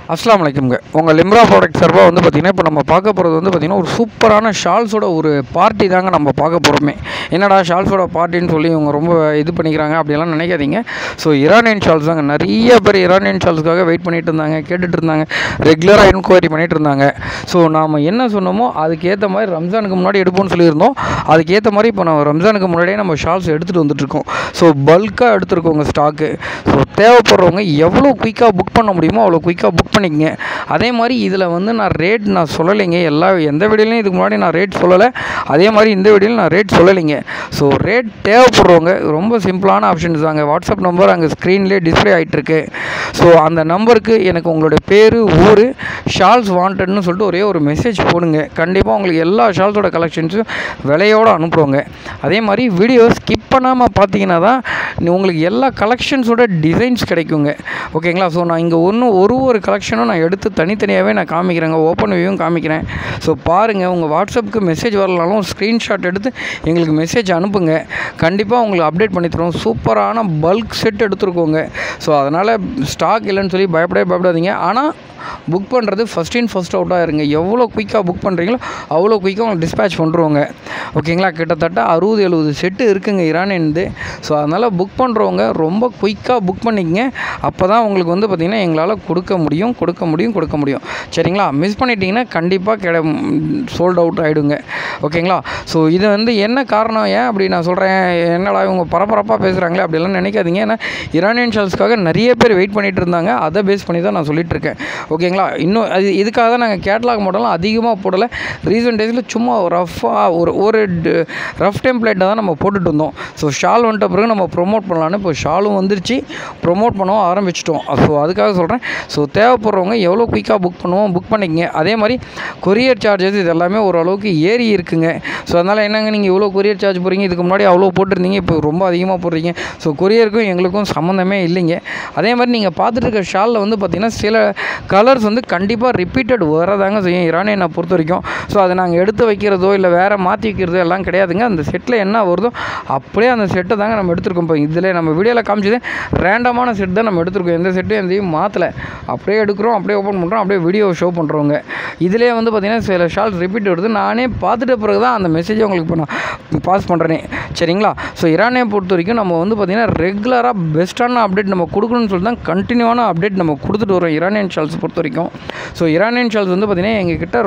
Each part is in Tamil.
அஸ்லாம் வலைக்கும்ங்க உங்கள் லிம்ரா ப்ராடக்ட் சார்பாக வந்து பார்த்திங்கன்னா இப்போ நம்ம பார்க்க போகிறது வந்து பார்த்திங்கன்னா ஒரு சூப்பரான ஷால்ஸோட ஒரு பார்ட்டி தாங்க நம்ம பார்க்க போகிறோமே என்னடா ஷால்ஸோட பார்ட்டின்னு சொல்லி இவங்க ரொம்ப இது பண்ணிக்கிறாங்க அப்படியெல்லாம் நினைக்காதீங்க ஸோ இரானியன் ஷால்ஸ் தாங்க நிறைய பேர் இரானியன் ஷால்ஸ்க்காக வெயிட் பண்ணிட்டு இருந்தாங்க கேட்டுட்டு இருந்தாங்க ரெகுலராக என்கொயரி பண்ணிட்டு இருந்தாங்க ஸோ நாம் என்ன சொன்னோமோ அதுக்கேற்ற மாதிரி ரம்ஜானுக்கு முன்னாடி எடுப்போம்னு சொல்லியிருந்தோம் அதுக்கேற்ற மாதிரி இப்போ நம்ம ரம்ஜானுக்கு முன்னாடியே நம்ம ஷால்ஸ் எடுத்துகிட்டு வந்துட்டுருக்கோம் ஸோ பல்காக எடுத்துருக்கோங்க ஸ்டாக்கு ஸோ தேவைப்படுறவங்க எவ்வளோ குயிக்காக புக் பண்ண முடியுமோ அவ்வளோ குயிக்காக புக் பண்ணிக்கங்க அதே மாதிரி இதில் வந்து நான் ரேட் நான் சொல்லலைங்க எல்லா எந்த வீடியோலையும் இதுக்கு முன்னாடி நான் ரேட் சொல்லலை அதே மாதிரி இந்த வீடியோவில் நான் ரேட் சொல்லலைங்க ஸோ ரேட் தேவைப்படுறவங்க ரொம்ப சிம்பிளான ஆப்ஷன்ஸ் தாங்க வாட்ஸ்அப் நம்பர் அங்கே ஸ்க்ரீன்லேயே டிஸ்பிளே ஆகிட்டுருக்கு ஸோ அந்த நம்பருக்கு எனக்கு உங்களுடைய பேர் ஊர் ஷால்ஸ் வாண்டட்னு சொல்லிட்டு ஒரே ஒரு மெசேஜ் போடுங்க கண்டிப்பாக உங்களுக்கு எல்லா ஷால்ஸோட கலெக்ஷன்ஸும் விலையோடு அனுப்புகிறோங்க அதே மாதிரி வீடியோ ஸ்கிப் பண்ணாமல் பார்த்தீங்கன்னா தான் நீ- உங்களுக்கு எல்லா கலெக்ஷன்ஸோட டிசைன்ஸ் கிடைக்குங்க ஓகேங்களா ஸோ நான் இங்கே ஒன்று ஒரு ஒரு கலெக்ஷனும் நான் எடுத்து தனித்தனியாகவே நான் காமிக்கிறேங்க ஓப்பன் வியூவும் காமிக்கிறேன் ஸோ பாருங்கள் உங்கள் வாட்ஸ்அப்புக்கு மெசேஜ் வரலனாலும் ஸ்க்ரீன்ஷாட் எடுத்து எங்களுக்கு மெசேஜ் அனுப்புங்க கண்டிப்பாக உங்களுக்கு அப்டேட் பண்ணி தரோம் சூப்பரான பல்க் செட் எடுத்துருக்கோங்க ஸோ அதனால் ஸ்டாக் இல்லைன்னு சொல்லி பயப்படவே பயப்படாதீங்க ஆனால் புக் பண்ணுறது ஃபஸ்ட் இன் ஃபஸ்ட் அவுட்டாக இருங்க எவ்வளோ குயிக்காக புக் பண்ணுறீங்களோ அவ்வளோ குயிக்காக உங்களுக்கு டிஸ்பேச் பண்ணுறவங்க ஓகேங்களா கிட்டத்தட்ட அறுபது எழுபது செட்டு இருக்குங்க இரானியன்து ஸோ அதனால் புக் பண்ணுறவங்க ரொம்ப குயிக்காக புக் பண்ணிக்கங்க அப்போ தான் உங்களுக்கு வந்து பார்த்திங்கன்னா எங்களால் கொடுக்க முடியும் கொடுக்க முடியும் கொடுக்க முடியும் சரிங்களா மிஸ் பண்ணிட்டீங்கன்னா கண்டிப்பாக கிட சோல்ட் அவுட் ஆகிடுங்க ஓகேங்களா ஸோ இது வந்து என்ன காரணம் ஏன் அப்படி நான் சொல்கிறேன் என்னடா இவங்க பரபரப்பாக பேசுகிறாங்களே அப்படிலாம் நினைக்காதீங்க ஏன்னா இரானியன் ஷால்ஸ்க்காக நிறைய பேர் வெயிட் பண்ணிட்டு இருந்தாங்க அதை பேஸ் பண்ணி தான் நான் சொல்லிட்டு இருக்கேன் ஓகேங்களா இன்னும் அது இதுக்காக தான் நாங்கள் கேட்லாக் மாடலாம் அதிகமாக போடலை ரீசெண்ட் டேஸில் சும்மா ரஃப்பாக ஒரு ஒரு ரஃப் டெம்ப்ளேட்டை தான் நம்ம போட்டுட்டு இருந்தோம் ஸோ ஷால் வந்துட்ட பிறகு நம்ம ப்ரொமோட் பண்ணலான்னு இப்போ ஷாலும் வந்துருச்சு ப்ரொமோட் பண்ணவும் ஆரம்பிச்சிட்டோம் ஸோ அதுக்காக சொல்கிறேன் ஸோ தேவைப்படுறவங்க எவ்வளோ குயிக்காக புக் பண்ணுவோம் புக் பண்ணிக்கங்க அதே மாதிரி கொரியர் சார்ஜஸ் இது எல்லாமே ஓரளவுக்கு ஏறி இருக்குங்க ஸோ அதனால் என்னங்க நீங்கள் இவ்வளோ கொரியர் சார்ஜ் போகிறீங்க இதுக்கு முன்னாடி அவ்வளோ போட்டிருந்தீங்க இப்போ ரொம்ப அதிகமாக போடுறீங்க ஸோ கொரியருக்கும் எங்களுக்கும் சம்மந்தமே இல்லைங்க அதே மாதிரி நீங்கள் பார்த்துட்டு இருக்க ஷாலில் வந்து பார்த்திங்கன்னா சில கலர்ஸ் வந்து கண்டிப்பாக ரிப்பீட்டட் வரதாங்க செய்யும் இரானியனை பொறுத்த வரைக்கும் ஸோ அதை நாங்கள் எடுத்து வைக்கிறதோ இல்லை வேறு மாற்றி வைக்கிறதோ எல்லாம் கிடையாதுங்க அந்த செட்டில் என்ன வருதோ அப்படியே அந்த செட்டை தாங்க நம்ம எடுத்திருக்கோம் இப்போ இதில் நம்ம வீடியோவில் காமிச்சது ரேண்டமான செட் தான் நம்ம எடுத்திருக்கோம் எந்த செட்டும் எந்தையும் மாற்றலை அப்படியே எடுக்கிறோம் அப்படியே ஓப்பன் பண்ணுறோம் அப்படியே வீடியோ ஷோ பண்ணுறோங்க இதிலே வந்து பார்த்திங்கன்னா சில ஷார்ட்ஸ் ரிப்பீட் வருது நானே பார்த்துட்ட பிறகு தான் அந்த மெசேஜை உங்களுக்கு இப்போ நான் பாஸ் பண்ணுறேனே சரிங்களா ஸோ இரானியை பொறுத்த வரைக்கும் நம்ம வந்து பார்த்திங்கன்னா ரெகுலராக பெஸ்ட்டான அப்டேட் நம்ம கொடுக்கணும்னு சொல்லி தான் கண்டினியூவான அப்டேட் நம்ம கொடுத்துட்டு வரோம் இரானியன் ஷால்ஸ் பொறுத்த வரைக்கும் ஸோ இரானியன் ஷால்ஸ் வந்து பார்த்திங்கன்னா எங்ககிட்ட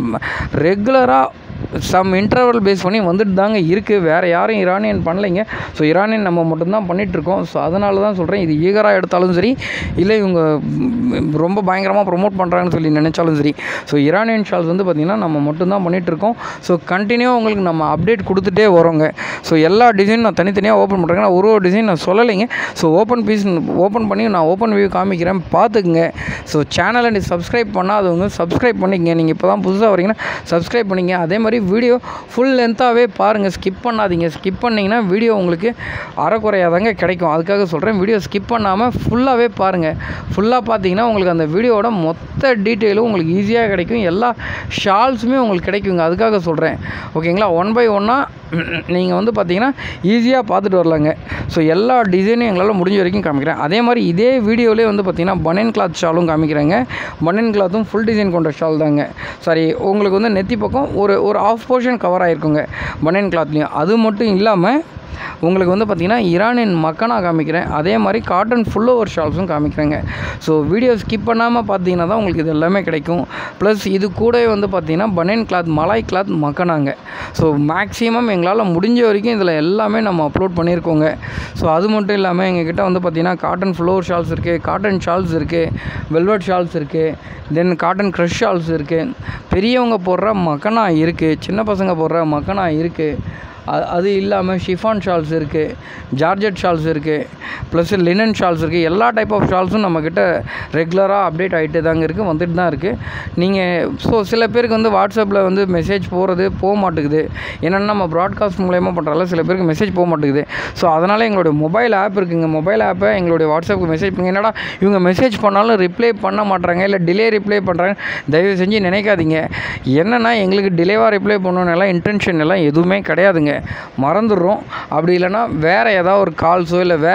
ரெகுலராக சம் இன்டர்வல் பேஸ் பண்ணி வந்துட்டு தாங்க இருக்குது வேறு யாரும் இரானியன் பண்ணலைங்க ஸோ இரானியன் நம்ம மட்டும்தான் பண்ணிகிட்ருக்கோம் ஸோ அதனால தான் சொல்கிறேன் இது ஈகராக எடுத்தாலும் சரி இல்லை இவங்க ம், ரொம்ப பயங்கரமாக ப்ரொமோட் பண்ணுறாங்கன்னு சொல்லி நினச்சாலும் சரி ஸோ இரானியன் ஷால்ஸ் வந்து பார்த்திங்கன்னா நம்ம மட்டும்தான் பண்ணிகிட்ருக்கோம் ஸோ கண்டினியூவாக உங்களுக்கு நம்ம அப்டேட் கொடுத்துட்டே வரோங்க ஸோ எல்லா டிசைன் நான் தனித்தனியாக ஓப்பன் பண்ணுறேங்க நான் ஒரு ஒரு டிசைன் நான் சொல்லலைங்க ஸோ ஓப்பன் பீஸ் ஓப்பன் பண்ணி நான் ஓப்பன் வியூ காமிக்கிறேன் பார்த்துக்குங்க ஸோ சேனலை நீ சப்ஸ்கிரைப் பண்ணாதவங்க சப்ஸ்கிரைப் பண்ணிக்கங்க நீங்கள் இப்போ தான் புதுசாக வரீங்கன்னா சப்ஸ்கிரைப் பண்ணிங்க அதே மாதிரி வீடியோ ஃபுல் லென்த்தாகவே பாருங்கள் ஸ்கிப் பண்ணாதீங்க ஸ்கிப் பண்ணிங்கன்னா வீடியோ உங்களுக்கு அறக்குறையாக தாங்க கிடைக்கும் அதுக்காக சொல்கிறேன் வீடியோ ஸ்கிப் பண்ணாமல் ஃபுல்லாகவே பாருங்கள் ஃபுல்லாக பார்த்தீங்கன்னா உங்களுக்கு அந்த வீடியோவோட மொத்த டீட்டெயிலும் உங்களுக்கு ஈஸியாக கிடைக்கும் எல்லா ஷால்ஸுமே உங்களுக்கு கிடைக்குங்க அதுக்காக சொல்கிறேன் ஓகேங்களா ஒன் பை ஒன்னாக நீங்கள் வந்து பார்த்தீங்கன்னா ஈஸியாக பார்த்துட்டு வரலாங்க ஸோ எல்லா டிசைனும் எங்களால் முடிஞ்ச வரைக்கும் காமிக்கிறேன் அதே மாதிரி இதே வீடியோலேயே வந்து பார்த்தீங்கன்னா பனியன் கிளாத் ஷாலும் காமிக்கிறேங்க பனியன் கிளாத்தும் ஃபுல் டிசைன் கொண்ட ஷால் தாங்க சாரி உங்களுக்கு வந்து நெத்தி பக்கம் ஒரு ஒரு ஆஃப் போர்ஷன் கவர் ஆகிருக்குங்க பனியன் கிளாத்லேயும் அது மட்டும் இல்லாமல் உங்களுக்கு வந்து பார்த்திங்கன்னா இரானியன் மக்கனா காமிக்கிறேன் அதே மாதிரி காட்டன் ஃபுல் ஓவர் ஷால்ஸும் காமிக்கிறேங்க ஸோ வீடியோ ஸ்கிப் பண்ணாமல் பார்த்தீங்கன்னா தான் உங்களுக்கு இது எல்லாமே கிடைக்கும் ப்ளஸ் இது கூடவே வந்து பார்த்திங்கன்னா பனியன் கிளாத் மலாய் கிளாத் மக்கனாங்க ஸோ மேக்ஸிமம் எங்களால் முடிஞ்ச வரைக்கும் இதில் எல்லாமே நம்ம அப்லோட் பண்ணியிருக்கோங்க ஸோ அது மட்டும் இல்லாமல் எங்ககிட்ட வந்து பார்த்திங்கன்னா காட்டன் ஃப்ளோர் ஷால்ஸ் இருக்குது காட்டன் ஷால்ஸ் இருக்குது வெல்வெட் ஷால்ஸ் இருக்குது தென் காட்டன் க்ரஷ் ஷால்ஸ் இருக்குது பெரியவங்க போடுற மக்கனா இருக்குது சின்ன பசங்க போடுற மக்கனா இருக்குது அ- அது இல்லாமல் ஷிஃபான் ஷால்ஸ் இருக்குது ஜார்ஜெட் ஷால்ஸ் இருக்குது ப்ளஸ் லினன் ஷால்ஸ் இருக்குது எல்லா டைப் ஆஃப் ஷால்ஸும் நம்மக்கிட்ட ரெகுலராக அப்டேட் ஆகிட்டு தாங்க இருக்குது வந்துட்டு தான் இருக்குது நீங்கள் ஸோ சில பேருக்கு வந்து வாட்ஸ்அப்பில் வந்து மெசேஜ் போகிறது போக மாட்டேங்குது என்னென்னா நம்ம ப்ராட்காஸ்ட் மூலயமா பண்ணுறால சில பேருக்கு மெசேஜ் போக மாட்டேங்குது ஸோ அதனால் எங்களுடைய மொபைல் ஆப் இருக்குங்க மொபைல் ஆப்பை எங்களுடைய வாட்ஸ்அப்புக்கு மெசேஜ் பண்ணுங்க என்னடா இவங்க மெசேஜ் பண்ணாலும் ரிப்ளை பண்ண மாட்றாங்க இல்லை டிலே ரிப்ளை பண்ணுறாங்க தயவு செஞ்சு நினைக்காதீங்க என்னென்னா எங்களுக்கு டிலேவாக ரிப்ளை பண்ணணும் எல்லாம் இன்டென்ஷன் எல்லாம் எதுவுமே கிடையாதுங்க மறந்துடுறோம் அப்படி இல்லைன்னா வேறு ஏதாவது ஒரு கால்ஸோ இல்லை வேறு ஏதாவது ஒரு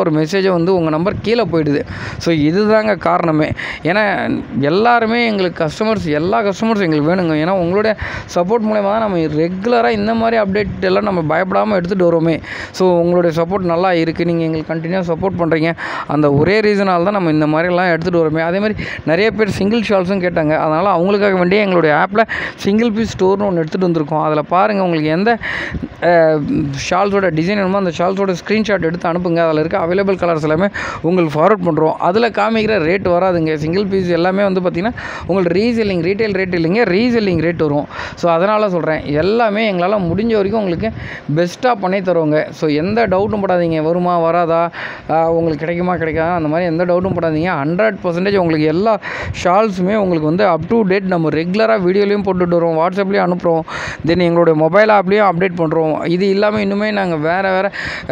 ஒரு மெசேஜை வந்து உங்கள் நம்பர் கீழே போயிடுது ஸோ இதுதாங்க காரணமே ஏன்னா எல்லாருமே எங்களுக்கு கஸ்டமர்ஸ் எல்லா கஸ்டமர்ஸ் எங்களுக்கு வேணுங்க ஏன்னா உங்களுடைய சப்போர்ட் மூலயமா தான் நம்ம ரெகுலராக இந்த மாதிரி அப்டேட் எல்லாம் நம்ம பயப்படாமல் எடுத்துகிட்டு வரோமே ஸோ உங்களுடைய சப்போர்ட் நல்லா இருக்குது நீங்கள் எங்களுக்கு கண்டினியூவாக சப்போர்ட் பண்ணுறீங்க அந்த ஒரே ரீசனால் தான் நம்ம இந்த மாதிரிலாம் எடுத்துகிட்டு வரோமே அதே மாதிரி நிறைய பேர் சிங்கிள் ஷால்ஸும் கேட்டாங்க அதனால் அவங்களுக்காக வேண்டிய எங்களுடைய ஆப்பில் சிங்கிள் பீஸ் ஸ்டோர்னு ஒன்று எடுத்துகிட்டு வந்திருக்கோம் அதில் பாருங்கள் உங்களுக்கு எந்த ஷால்ஸோட டிசைன் வேணுமோ அந்த ஷால்ஸோட ஸ்க்ரீன்ஷாட் எடுத்து அனுப்புங்க அதில் இருக்க அவைலபிள் கலர்ஸ் எல்லாமே உங்களுக்கு ஃபார்வர்ட் பண்ணுறோம் அதில் காமிக்கிற ரேட் வராதுங்க சிங்கிள் பீஸ் எல்லாமே வந்து பார்த்திங்கன்னா உங்களுக்கு ரீசெல்லிங் ரீட்டைல் ரேட் இல்லைங்க ரீசெல்லிங் ரேட் வரும் ஸோ அதனால் சொல்கிறேன் எல்லாமே எங்களால் முடிஞ்ச வரைக்கும் உங்களுக்கு பெஸ்ட்டாக பண்ணி தருவோங்க ஸோ எந்த டவுட்டும் படாதீங்க வருமா வராதா ஆஹ் உங்களுக்கு கிடைக்குமா கிடைக்காதா அந்த மாதிரி எந்த டவுட்டும் படாதீங்க ஹண்ட்ரட் பர்சன்டேஜ் உங்களுக்கு எல்லா ஷால்ஸுமே உங்களுக்கு வந்து அப் டு டேட் நம்ம ரெகுலராக வீடியோலையும் போட்டுட்டு வரோம் வாட்ஸ்அப்லேயும் அனுப்புகிறோம் தென் எங்களுடைய மொபைல் ஆப்லேயும் அப்டேட் பண்ணுறோம் இது இல்லாமல் இன்னுமே நாங்கள் வேறு வேறு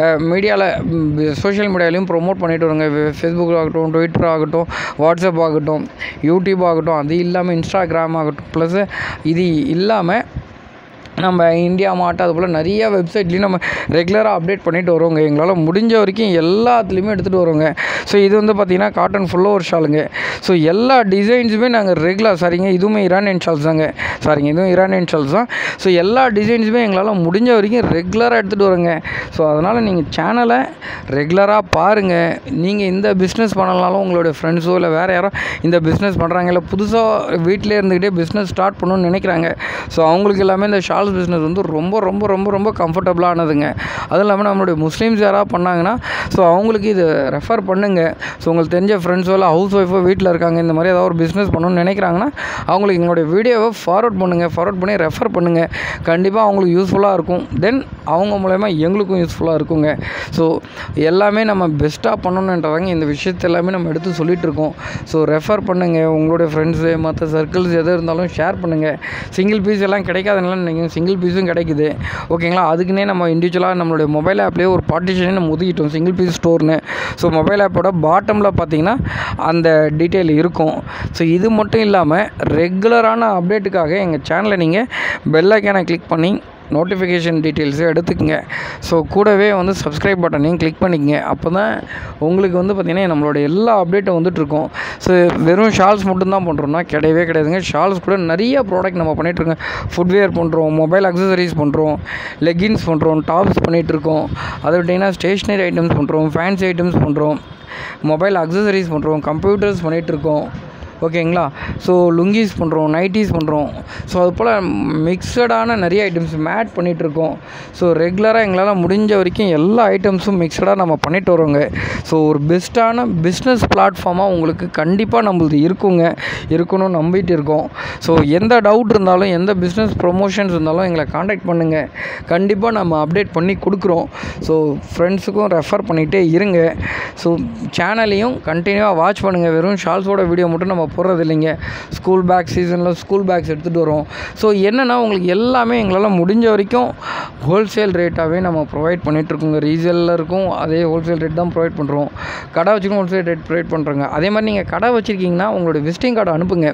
மீடியாவில் சோஷியல் மீடியாலையும் ப்ரோமோட் பண்ணிட்டு வரோங்க ஃபேஸ்புக் ஆகட்டும் ட்விட்டர் ஆகட்டும் வாட்ஸ்அப் ஆகட்டும் யூடியூப் ஆகட்டும் அது இல்லாமல் இன்ஸ்டாகிராம் ஆகட்டும் ப்ளஸ் இது இல்லாமல் நம்ம இந்தியா மார்ட் அது போல் நிறைய வெப்சைட்லேயும் நம்ம ரெகுலராக அப்டேட் பண்ணிட்டு வரோங்க எங்களால் முடிஞ்ச வரைக்கும் எல்லாத்துலேயுமே எடுத்துகிட்டு வரோங்க ஸோ இது வந்து பார்த்திங்கன்னா காட்டன் ஃபுல்லாக ஒரு ஷாலுங்க ஸோ எல்லா டிசைன்ஸுமே நாங்கள் ரெகுலர் சரிங்க இதுவுமே இரானியன் ஷால்ஸ் தாங்க சாரிங்க இதுவும் இரானியன் ஷால்ஸ் தான் ஸோ எல்லா டிசைன்ஸுமே எங்களால் முடிஞ்ச வரைக்கும் ரெகுலராக எடுத்துகிட்டு வரோங்க ஸோ அதனால் நீங்கள் சேனலை ரெகுலராக பாருங்கள் நீங்கள் இந்த பிஸ்னஸ் பண்ணலனாலும் உங்களுடைய ஃப்ரெண்ட்ஸோ இல்லை வேறு யாரோ இந்த பிஸ்னஸ் பண்ணுறாங்க இல்லை புதுசாக வீட்டிலே இருந்துக்கிட்டே பிஸ்னஸ் ஸ்டார்ட் பண்ணணும்னு நினைக்கிறாங்க ஸோ அவங்களுக்கு எல்லாமே இந்த ஷால்ஸ் பிஸ்னஸ் வந்து ரொம்ப ரொம்ப ரொம்ப ரொம்ப கம்ஃபர்டபுளானதுங்க அதுவும் இல்லாமல் நம்மளுடைய முஸ்லீம்ஸ் யாராவது பண்ணாங்கன்னா ஸோ அவங்களுக்கு இது ரெஃபர் பண்ணுங்கள் ஸோ உங்களுக்கு தெரிஞ்ச ஃப்ரெண்ட்ஸோ இல்லை ஹவுஸ் ஒய்ஃபோ வீட்டில் இருக்காங்க இந்த மாதிரி ஏதாவது ஒரு பிஸ்னஸ் பண்ணணும்னு நினைக்கிறாங்கன்னா அவங்களுக்கு எங்களுடைய வீடியோவை ஃபார்வர்ட் பண்ணுங்கள் ஃபார்வர்ட் பண்ணி ரெஃபர் பண்ணுங்கள் கண்டிப்பாக அவங்களுக்கு யூஸ்ஃபுல்லாக இருக்கும் தென் அவங்க மூலயமா எங்களுக்கும் யூஸ்ஃபுல்லாக இருக்குங்க ஸோ எல்லாமே நம்ம பெஸ்ட்டாக பண்ணணுன்றதாங்க இந்த விஷயத்தை எல்லாமே நம்ம எடுத்து சொல்லிகிட்டு இருக்கோம் ஸோ ரெஃபர் பண்ணுங்கள் உங்களுடைய ஃப்ரெண்ட்ஸு மற்ற சர்க்கிள்ஸ் எது இருந்தாலும் ஷேர் பண்ணுங்கள் சிங்கிள் பீஸ் எல்லாம் கிடைக்காதுனால நீங்கள் சிங்கிள் பீஸும் கிடைக்குது ஓகேங்களா அதுக்குன்னே நம்ம இண்டிவிஜுவலாக நம்மளுடைய மொபைல் ஆப்லேயே ஒரு பார்ட்டிஷனே நம்ம ஒதுக்கிட்டோம் சிங்கிள் பீஸ் ஸ்டோர்னு ஸோ மொபைல் ஆப்போட பாட்டமில் பார்த்தீங்கன்னா அந்த டீட்டெயில் இருக்கும் ஸோ இது மட்டும் இல்லாமல் ரெகுலரான அப்டேட்டுக்காக எங்கள் சேனலை நீங்கள் பெல் ஐக்கானை கிளிக் பண்ணி நோட்டிஃபிகேஷன் டீட்டெயில்ஸை எடுத்துக்கங்க ஸோ கூடவே வந்து சப்ஸ்கிரைப் பட்டனையும் கிளிக் பண்ணிக்கங்க அப்போ தான் உங்களுக்கு வந்து பார்த்திங்கன்னா நம்மளோட எல்லா அப்டேட்டும் வந்துட்டுருக்கோம் ஸோ வெறும் ஷால்ஸ் மட்டும்தான் பண்ணுறோம்னா கிடையவே கிடையாதுங்க ஷால்ஸ் கூட நிறைய ப்ராடக்ட் நம்ம பண்ணிகிட்ருக்கோம் ஃபுட்வேர் பண்ணுறோம் மொபைல் அக்சசரிஸ் பண்ணுறோம் லெகின்ஸ் பண்ணுறோம் டாப்ஸ் பண்ணிகிட்ருக்கோம் அதை விட்டிங்கன்னா ஸ்டேஷ்னரி ஐட்டம்ஸ் பண்ணுறோம் ஃபேன்சி ஐட்டம்ஸ் பண்ணுறோம் மொபைல் அக்சசரிஸ் பண்ணுறோம் கம்ப்யூட்டர்ஸ் பண்ணிகிட்ருக்கோம் ஓகேங்களா ஸோ லுங்கீஸ் பண்ணுறோம் நைட்டிஸ் பண்ணுறோம் ஸோ அது போல் மிக்சடான நிறைய ஐட்டம்ஸ் மேட் பண்ணிகிட்ருக்கோம் ஸோ ரெகுலராக எங்களால் முடிஞ்ச வரைக்கும் எல்லா ஐட்டம்ஸும் மிக்சடாக நம்ம பண்ணிட்டு வரோங்க ஸோ ஒரு பெஸ்ட்டான பிஸ்னஸ் பிளாட்ஃபார்மாக உங்களுக்கு கண்டிப்பாக நம்மளது இருக்குங்க இருக்கணும்னு நம்பிட்டு இருக்கோம் ஸோ எந்த டவுட் இருந்தாலும் எந்த பிஸ்னஸ் ப்ரொமோஷன்ஸ் இருந்தாலும் எங்களை காண்டாக்ட் பண்ணுங்கள் கண்டிப்பாக நம்ம அப்டேட் பண்ணி கொடுக்குறோம் ஸோ ஃப்ரெண்ட்ஸுக்கும் ரெஃபர் பண்ணிகிட்டே இருங்க ஸோ சேனலையும் கண்டினியூவாக வாட்ச் பண்ணுங்கள் வெறும் ஷால்ஸோட வீடியோ மட்டும் நம்ம போடுறது இல்லைங்க ஸ்கூல் பேக் சீசனில் ஸ்கூல் பேக்ஸ் எடுத்துகிட்டு வரோம் ஸோ என்னென்னா உங்களுக்கு எல்லாமே எங்களால் முடிஞ்ச வரைக்கும் ஹோல்சேல் ரேட்டாகவே நம்ம ப்ரொவைட் பண்ணிகிட்ருக்கோங்க ரீசேலில் இருக்கும் அதே ஹோல்சேல் ரேட் தான் ப்ரொவைட் பண்ணுறோம் கடை வச்சுக்கும் ஹோல்சேல் ரேட் ப்ரொவைட் பண்ணுறோங்க அதே மாதிரி நீங்கள் கடை வச்சுருக்கீங்கன்னா உங்களோட விசிட்டிங் கார்டு அனுப்புங்க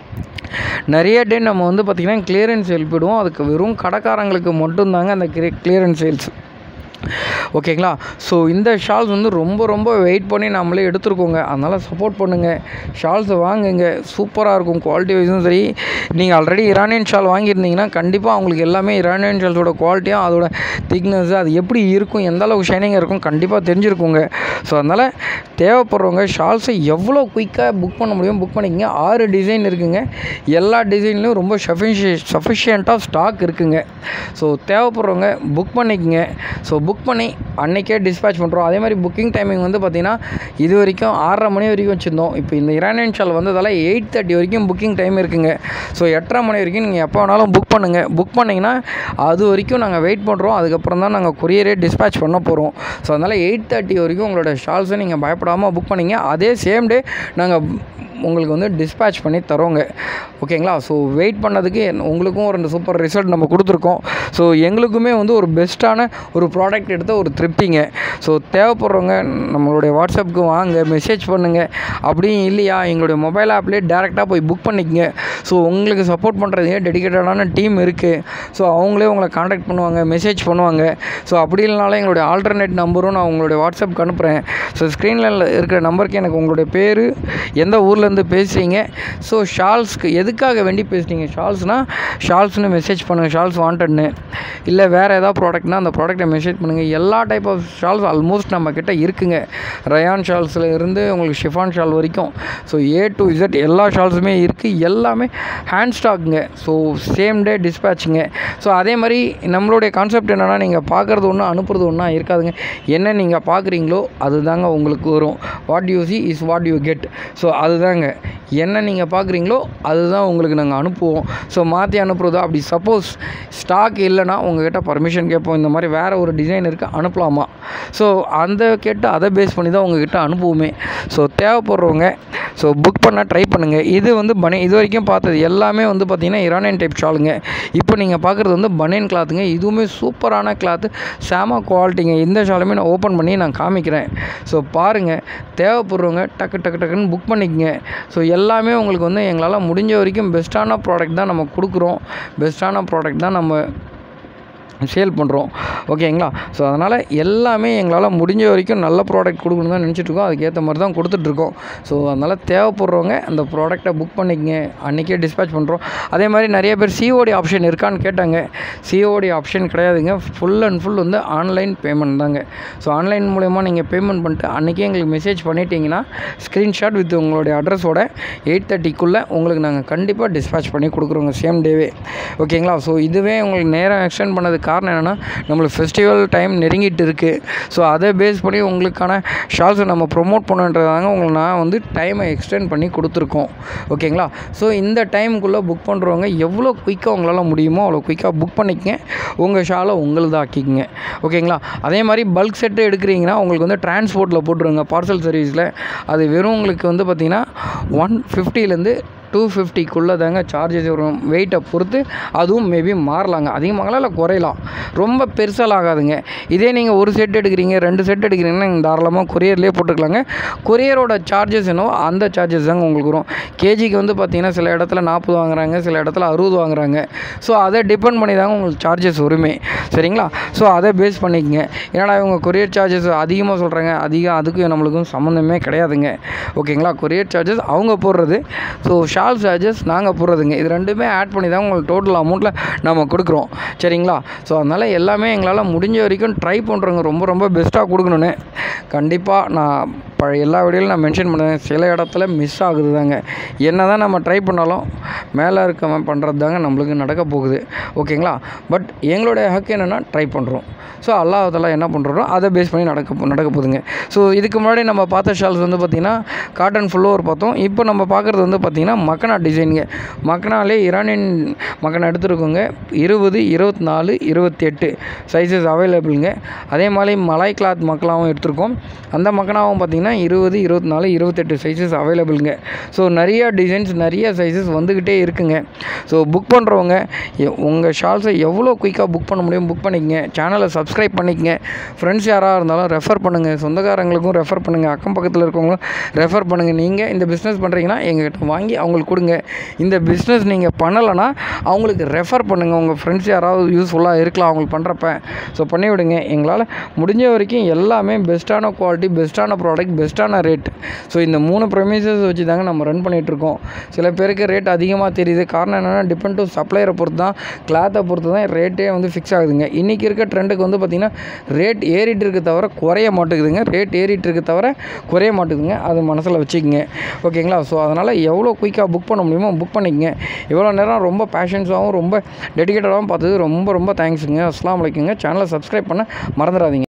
நிறைய டே நம்ம வந்து பார்த்திங்கன்னா கிளியரன்ஸ் சேல் போயிடுவோம் அதுக்கு வெறும் கடைக்காரங்களுக்கு மட்டும்தாங்க அந்த கிளியரன்ஸ் சேல்ஸ் ஓகேங்களா ஸோ இந்த ஷால்ஸ் வந்து ரொம்ப ரொம்ப வெயிட் பண்ணி நம்மளே எடுத்துருக்கோங்க அதனால் சப்போர்ட் பண்ணுங்கள் ஷால்ஸை வாங்குங்க சூப்பராக இருக்கும் குவாலிட்டி வைஸும் சரி நீங்கள் ஆல்ரெடி இரானியன் ஷால் வாங்கியிருந்தீங்கன்னா கண்டிப்பாக அவங்களுக்கு எல்லாமே இரானியன் ஷால்ஸோட குவாலிட்டியும் அதோட திக்னஸ் அது எப்படி இருக்கும் எந்த அளவுக்கு ஷைனிங்காக இருக்கும் கண்டிப்பாக தெரிஞ்சிருக்குங்க ஸோ அதனால் தேவைப்படுறவங்க ஷால்ஸை எவ்வளோ குயிக்காக புக் பண்ண முடியும் புக் பண்ணிக்கங்க ஆறு டிசைன் இருக்குங்க எல்லா டிசைன்லையும் ரொம்ப சஃபிஷி சஃபிஷியண்ட்டாக ஸ்டாக் இருக்குங்க ஸோ தேவைப்படுறவங்க புக் பண்ணிக்கங்க ஸோ புக் பண்ணி அன்றைக்கே டிஸ்பேச் பண்ணுறோம் அதே மாதிரி புக்கிங் டைமிங் வந்து பார்த்திங்கன்னா இது வரைக்கும் ஆறரை மணி வரைக்கும் வச்சுருந்தோம் இப்போ இந்த இரானியன் ஷால் வந்ததால் எயிட் தேர்ட்டி வரைக்கும் புக்கிங் டைம் இருக்குங்க ஸோ எட்டரை மணி வரைக்கும் நீங்கள் எப்போ வேணாலும் புக் பண்ணுங்கள் புக் பண்ணிங்கன்னா அது வரைக்கும் நாங்கள் வெயிட் பண்ணுறோம் அதுக்கப்புறம் தான் நாங்கள் கொரியரே டிஸ்பேச் பண்ண போகிறோம் ஸோ அதனால் எயிட் தேர்ட்டி வரைக்கும் உங்களோட ஷால்ஸை நீங்கள் பயப்படாமல் புக் பண்ணிங்க அதே சேம் டே நாங்கள் உங்களுக்கு வந்து டிஸ்பேச் பண்ணி தரோங்க ஓகேங்களா ஸோ வெயிட் பண்ணதுக்கு என்- உங்களுக்கும் ஒரு ரெண்டு சூப்பர் ரிசல்ட் நம்ம கொடுத்துருக்கோம் ஸோ எங்களுக்குமே வந்து ஒரு பெஸ்ட்டான ஒரு ப்ராடக்ட் எடுத்த ஒரு திருப்திங்க ஸோ தேவைப்படுறவங்க நம்மளுடைய வாட்ஸ்அப்புக்கு வாங்க மெசேஜ் பண்ணுங்கள் அப்படியும் இல்லையா எங்களுடைய மொபைல் ஆப்லேயே டேரெக்டாக போய் புக் பண்ணிக்கங்க ஸோ உங்களுக்கு சப்போர்ட் பண்ணுறதுக்கு டெடிக்கேட்டடான டீம் இருக்குது ஸோ அவங்களே உங்களை காண்டாக்ட் பண்ணுவாங்க மெசேஜ் பண்ணுவாங்க ஸோ அப்படி இல்லைனாலும் எங்களுடைய ஆல்டர்னேட் நம்பரும் நான் உங்களுடைய வாட்ஸ்அப்புக்கு அனுப்புகிறேன் ஸோ ஸ்க்ரீனில் இருக்கிற நம்பருக்கு எனக்கு உங்களுடைய பேர் எந்த ஊர்லேருந்து பேசுகிறீங்க ஸோ ஷால்ஸ்க்கு எதுக்காக வேண்டி பேசுகிறீங்க ஷால்ஸ்னால் ஷால்ஸ்னு மெசேஜ் பண்ணுங்கள் ஷால்ஸ் வாண்டட்னு இல்லை வேறு ஏதாவது ப்ராடக்ட்னா அந்த ப்ராடக்ட்டை மெசேஜ் பண்ணுங்கள் எல்லா டைப் ஆஃப் ஷால்ஸ் ஆல்மோஸ்ட் நம்ம கிட்ட இருக்குங்க ரயான் ஷால்ஸில் இருந்து உங்களுக்கு ஷிஃபான் ஷால் வரைக்கும் ஸோ ஏ டு இசட் எல்லா ஷால்ஸுமே இருக்குது எல்லாமே ஹேண்ட் ஸ்டாக்குங்க ஸோ சேம் டே டிஸ்பேட்சுங்க ஸோ அதே மாதிரி நம்மளுடைய கான்செப்ட் என்னென்னா நீங்கள் பார்க்குறது ஒன்று அனுப்புறது ஒன்றா இருக்காதுங்க என்ன நீங்கள் பார்க்குறீங்களோ அதுதாங்க உங்களுக்கு வரும் what you see is what you get so அதுதாங்க என்ன நீங்கள் பார்க்குறீங்களோ அதுதான் உங்களுக்கு நாங்கள் அனுப்புவோம் ஸோ மாற்றி அனுப்புறதோ அப்படி சப்போஸ் ஸ்டாக் இல்லைன்னா உங்ககிட்ட பர்மிஷன் கேட்போம் இந்த மாதிரி வேறு ஒரு டிசைன் இருக்குது அனுப்பலாமா ஸோ அந்த கேட்டு அதை பேஸ் பண்ணி தான் உங்ககிட்ட அனுப்புவோமே ஸோ தேவைப்படுறவங்க ஸோ புக் பண்ண ட்ரை பண்ணுங்கள் இது வந்து பனி இது வரைக்கும் பார்த்தது எல்லாமே வந்து பார்த்திங்கன்னா இரானியன் டைப் ஷாலுங்க இப்போ நீங்கள் பார்க்குறது வந்து பனியன் கிளாத்துங்க இதுவுமே சூப்பரான கிளாத்து செம குவாலிட்டிங்க இந்த ஷாலுமே நான் ஓப்பன் பண்ணி நான் காமிக்கிறேன் ஸோ பாருங்கள் தேவைப்படுறவங்க டக்கு டக்கு டக்குன்னு புக் பண்ணிக்கங்க ஸோ எல்லாமே உங்களுக்கு வந்து எங்களால் முடிஞ்ச வரைக்கும் பெஸ்ட்டான ப்ராடக்ட் தான் நம்ம கொடுக்குறோம் பெஸ்ட்டான ப்ராடக்ட் தான் நம்ம சேல் பண்ணுறோம் ஓகேங்களா ஸோ அதனால் எல்லாமே எங்களால் முடிஞ்ச வரைக்கும் நல்ல ப்ராடக்ட் கொடுக்கணும் தான் நினச்சிட்ருக்கோம் அதுக்கேற்ற மாதிரி தான் கொடுத்துட்ருக்கோம் ஸோ அதனால் தேவைப்படுறவங்க அந்த ப்ராடக்ட்டை புக் பண்ணிக்கங்க அன்றைக்கே டிஸ்பேச் பண்ணுறோம் அதே மாதிரி நிறைய பேர் சிஓடி ஆப்ஷன் இருக்கான்னு கேட்டாங்க சிஓடி ஆப்ஷன் கிடையாதுங்க ஃபுல் அண்ட் ஃபுல் வந்து ஆன்லைன் பேமெண்ட் தாங்க ஸோ ஆன்லைன் மூலயமா நீங்கள் பேமெண்ட் பண்ணிட்டு அன்றைக்கே எங்களுக்கு மெசேஜ் பண்ணிட்டீங்கன்னா ஸ்க்ரீன்ஷாட் வித் உங்களுடைய அட்ரஸோட எயிட் தேர்ட்டிக்குள்ளே உங்களுக்கு நாங்கள் கண்டிப்பாக டிஸ்பேச் பண்ணி கொடுக்குறோங்க சேம் டேவே ஓகேங்களா ஸோ இதுவே உங்களுக்கு நேரம் எக்ஸ்டெண்ட் பண்ணதுக்கு காரணம் என்னென்னா நம்மளுக்கு ஃபெஸ்டிவல் டைம் நெருங்கிட்டு இருக்குது ஸோ அதை பேஸ் பண்ணி உங்களுக்கான ஷால்ஸை நம்ம ப்ரொமோட் பண்ணுன்றதாங்க உங்களுக்கு நான் வந்து டைமை எக்ஸ்டெண்ட் பண்ணி கொடுத்துருக்கோம் ஓகேங்களா ஸோ இந்த டைமுக்குள்ளே புக் பண்ணுறவங்க எவ்வளோ குயிக்காக உங்களால் முடியுமோ அவ்வளோ குயிக்காக புக் பண்ணிக்கங்க உங்கள் ஷாலை உங்களுது ஆக்கிக்கங்க ஓகேங்களா அதே மாதிரி பல்க் செட்டு எடுக்கிறீங்கன்னா உங்களுக்கு வந்து டிரான்ஸ்போர்ட்டில் போட்டுருங்க பார்சல் சர்வீஸில் அது வெறும் உங்களுக்கு வந்து பார்த்திங்கன்னா ஒன் ஃபிஃப்டிலேருந்து டூ ஃபிஃப்டிக்குள்ளே தாங்க சார்ஜஸ் வரும் வெயிட்டை பொறுத்து அதுவும் மேபி மாறலாங்க அதிகமாகலாம் இல்லை குறையலாம் ரொம்ப பெருசாக ஆகாதுங்க இதே நீங்கள் ஒரு செட் எடுக்கிறீங்க ரெண்டு செட் எடுக்கிறீங்கன்னா நீங்கள் தாராளமாக கொரியர்லேயே போட்டுக்கலாங்க கொரியரோட சார்ஜஸ் என்னவோ அந்த சார்ஜஸ் தாங்க உங்களுக்கு வரும் கேஜிக்கு வந்து பார்த்தீங்கன்னா சில இடத்துல நாற்பது வாங்குறாங்க சில இடத்துல அறுபது வாங்குறாங்க ஸோ அதை டிபெண்ட் பண்ணி தாங்க உங்களுக்கு சார்ஜஸ் வருமே சரிங்களா ஸோ அதை பேஸ் பண்ணிக்கங்க ஏன்னா இவங்க கொரியர் சார்ஜஸ் அதிகமாக சொல்கிறாங்க அதிகம் அதுக்கும் நம்மளுக்கும் சம்மந்தமே கிடையாதுங்க ஓகேங்களா கொரியர் சார்ஜஸ் அவங்க போடுறது ஸோ ஷால் சார்ஜஸ் நாங்கள் போடுறதுங்க இது ரெண்டுமே ஆட் பண்ணி தான் உங்களுக்கு டோட்டல் அமௌண்ட்டில் நம்ம கொடுக்குறோம் சரிங்களா ஸோ அதனால் எல்லாமே எங்களால் முடிஞ்ச வரைக்கும் ட்ரை பண்ணுறோங்க ரொம்ப ரொம்ப பெஸ்ட்டாக கொடுக்கணுன்னு கண்டிப்பாக நான் ப எல்லா வீடியோலையும் நான் மென்ஷன் பண்ணுவேன் சில இடத்துல மிஸ் ஆகுது தாங்க என்ன தான் நம்ம ட்ரை பண்ணாலும் மேலே இருக்கவன் பண்ணுறது தாங்க நம்மளுக்கு நடக்க போகுது ஓகேங்களா பட் எங்களுடைய ஹக் என்னென்னா ட்ரை பண்ணுறோம் ஸோ அல்லாஹால என்ன பண்ணுறோம் அதை பேஸ் பண்ணி நடக்க போ- நடக்க போகுதுங்க ஸோ இதுக்கு முன்னாடி நம்ம பார்த்த ஷால்ஸ் வந்து பார்த்திங்கன்னா காட்டன் ஃபுல்லோவர் பார்த்தோம் இப்போ நம்ம பார்க்குறது வந்து பார்த்திங்கன்னா மக்கனா டிசைனுங்க மக்கனாலே இரானியன் மக்கனா எடுத்துருக்கோங்க இருபது இருபத்தி நாலு இருபத்தி எட்டு சைஸஸ் அவைலபிளுங்க அதே மாதிரி மலாய் கிளாத் மக்களாவும் எடுத்திருக்கோம் அந்த மக்கனாவும் பார்த்திங்கன்னா இருபது இருபத்தி நாலு இருபத்தெட்டு சைஸஸ் அவைலபிளுங்க ஸோ நிறைய டிசைன்ஸ் நிறைய சைஸஸ் வந்துக்கிட்டே இருக்குங்க ஸோ புக் பண்ணுறவங்க உங்கள் ஷால்ஸை எவ்வளோ குயிக்காக புக் பண்ண முடியும் புக் பண்ணிக்கங்க சேனலை சப்ஸ்கிரைப் பண்ணிக்கங்க ஃப்ரெண்ட்ஸ் யாராக இருந்தாலும் ரெஃபர் பண்ணுங்கள் சொந்தக்காரங்களுக்கும் ரெஃபர் பண்ணுங்கள் அக்கம் பக்கத்தில் இருக்கவங்களும் ரெஃபர் பண்ணுங்கள் நீங்கள் இந்த பிஸ்னஸ் பண்ணுறீங்கன்னா எங்ககிட்ட வாங்கி அவங்களுக்கு கொடுங்க இந்த பிஸ்னஸ் நீங்கள் பண்ணலைன்னா அவங்களுக்கு ரெஃபர் பண்ணுங்கள் உங்கள் ஃப்ரெண்ட்ஸ் யாராவது யூஸ்ஃபுல்லாக இருக்கலாம் அவங்களுக்கு பண்ணுறப்ப ஸோ பண்ணி விடுங்க எங்களால் முடிஞ்ச வரைக்கும் எல்லாமே பெஸ்ட்டான குவாலிட்டி பெஸ்ட்டான ப்ராடக்ட் பெஸ்ட்டான ரேட் ஸோ இந்த மூணு ப்ரொமிசஸ் வச்சு தாங்க நம்ம ரன் பண்ணிகிட்ருக்கோம் சில பேருக்கு ரேட் அதிகமாக தெரியுது காரணம் என்னென்னா டிபெண்ட் டு சப்ளையரை பொறுத்து தான் கிளாத்தை பொறுத்து தான் ரேட்டே வந்து ஃபிக்ஸ் ஆகுதுங்க இன்றைக்கி இருக்க ட்ரெண்டுக்கு வந்து பார்த்திங்கன்னா ரேட் ஏறிட்டு இருக்க தவிர குறைய மாட்டேங்குதுங்க ரேட் ஏறிட்டு இருக்க தவிர குறைய மாட்டேங்குதுங்க அது மனசில் வச்சுக்கோங்க ஓகேங்களா ஸோ அதனால் எவ்வளோ குயிக்காக புக் பண்ண முடியுமோ புக் பண்ணிக்கங்க இவ்வளோ நேரம் ரொம்ப பேஷன்ஸாகவும் ரொம்ப டெடிக்கேட்டடாகவும் பார்த்தது ரொம்ப ரொம்ப தேங்க்ஸுங்க அஸ்லாம் வலைக்குங்க சேனலை சப்ஸ்கிரைப் பண்ண மறந்துடாதீங்க